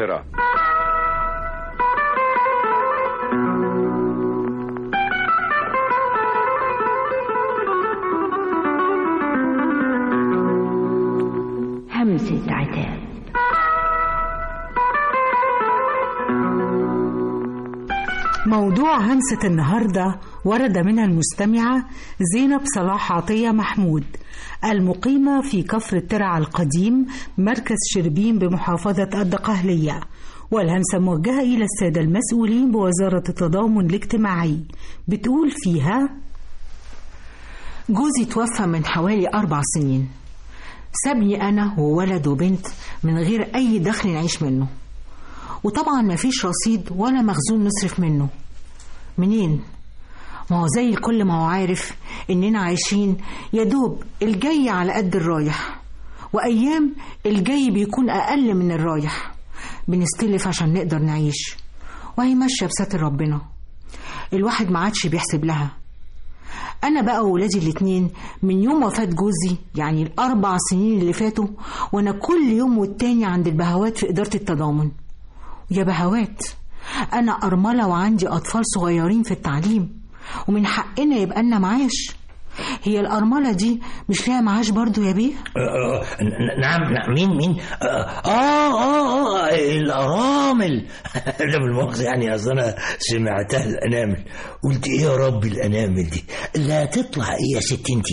القاهرة همسة عتاب موضوع همسة النهاردة ورد من المستمعة زينب صلاح عطية محمود المقيمة في كفر الترع القديم مركز شربين بمحافظة الدقهلية والهمسة موجهة إلى السادة المسؤولين بوزارة التضامن الاجتماعي بتقول فيها جوزي توفى من حوالي أربع سنين سابني أنا وولد وبنت من غير أي دخل نعيش منه وطبعا مفيش رصيد ولا مخزون نصرف منه منين؟ ما هو زي الكل ما هو عارف إننا عايشين يدوب الجاي على قد الرايح وأيام الجاي بيكون أقل من الرايح بنستلف عشان نقدر نعيش وهي ماشية بستر ربنا الواحد ما عادش بيحسب لها أنا بقى وولادي الاتنين من يوم وفاة جوزي يعني الأربع سنين اللي فاتوا وأنا كل يوم والتاني عند البهوات في إدارة التضامن يا بهوات أنا أرملة وعندي أطفال صغيرين في التعليم ومن حقنا يبقى لنا معاش هي الأرملة دي مش ليها معاش برضو يا بيه؟ آه، آه، نعم نعم مين مين آه آه آه, آه الأرامل لا بالمؤاخذة يعني أصل أنا سمعتها الأنامل قلت إيه يا رب الأنامل دي لا تطلع إيه يا ست أنت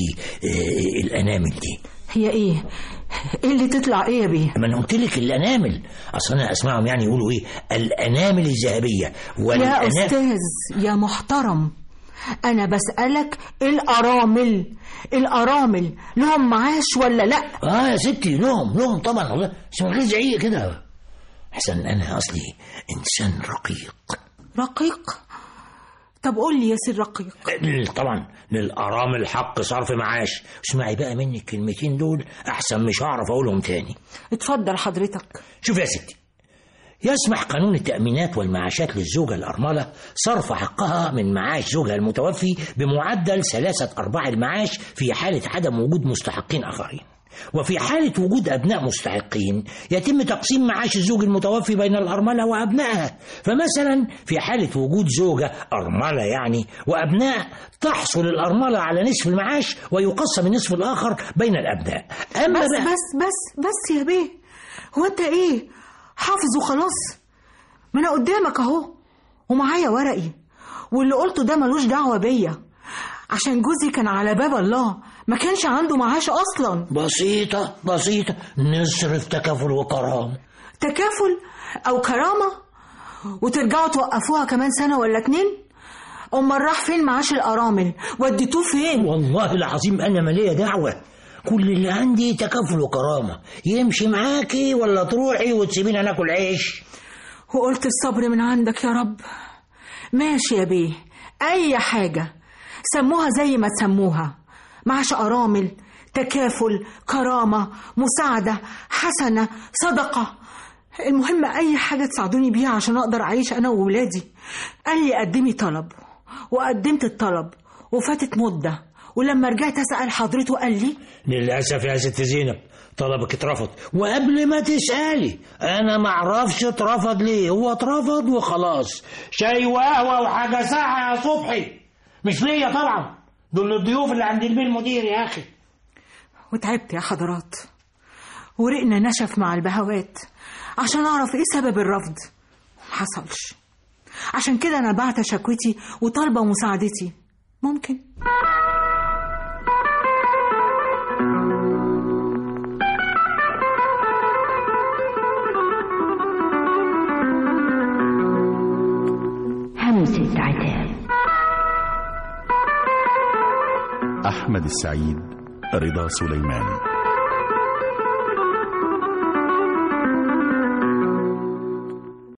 آه الأنامل دي هي إيه؟ إيه اللي تطلع إيه يا بيه؟ ما أنا قلت لك الأنامل أصل أنا أسمعهم يعني يقولوا إيه الأنامل الذهبية يا أستاذ يا محترم أنا بسألك الأرامل الأرامل لهم معاش ولا لأ؟ آه يا ستي لهم لهم طبعا والله بس من غير زعيق كده أحسن أنا أصلي إنسان رقيق رقيق؟ طب قول لي يا سي الرقيق طبعا للأرامل حق صرف معاش اسمعي بقى مني الكلمتين دول أحسن مش هعرف أقولهم تاني اتفضل حضرتك شوف يا ستي يسمح قانون التأمينات والمعاشات للزوجة الأرملة صرف حقها من معاش زوجها المتوفي بمعدل ثلاثة أرباع المعاش في حالة عدم وجود مستحقين آخرين وفي حالة وجود أبناء مستحقين يتم تقسيم معاش الزوج المتوفي بين الأرملة وأبنائها فمثلا في حالة وجود زوجة أرملة يعني وأبناء تحصل الأرملة على نصف المعاش ويقسم النصف الآخر بين الأبناء أما بس بقى بس بس بس يا بيه هو أنت إيه؟ حافظ وخلاص ما أنا قدامك أهو ومعايا ورقي واللي قلته ده ملوش دعوة بيا عشان جوزي كان على باب الله ما كانش عنده معاش أصلا بسيطة بسيطة نصرف تكافل وكرامة تكافل أو كرامة وترجعوا توقفوها كمان سنة ولا اتنين أمال راح فين معاش الأرامل وديتوه فين والله العظيم أنا مالية دعوة كل اللي عندي تكافل وكرامة يمشي معاكي ولا تروحي وتسيبينا ناكل عيش وقلت الصبر من عندك يا رب ماشي يا بيه أي حاجة سموها زي ما تسموها معاش أرامل تكافل كرامة مساعدة حسنة صدقة المهم أي حاجة تساعدوني بيها عشان أقدر أعيش أنا وولادي قال لي قدمي طلب وقدمت الطلب وفاتت مدة ولما رجعت أسأل حضرته قال لي للأسف يا ست زينب طلبك اترفض وقبل ما تسألي أنا معرفش اترفض ليه هو اترفض وخلاص شاي وقهوة وحاجة ساعة يا صبحي مش ليا طبعا دول الضيوف اللي عند البيه المدير يا أخي وتعبت يا حضرات ورقنا نشف مع البهوات عشان أعرف إيه سبب الرفض محصلش عشان كده أنا بعت شكوتي وطالبة مساعدتي ممكن همسة عتاب أحمد السعيد رضا سليمان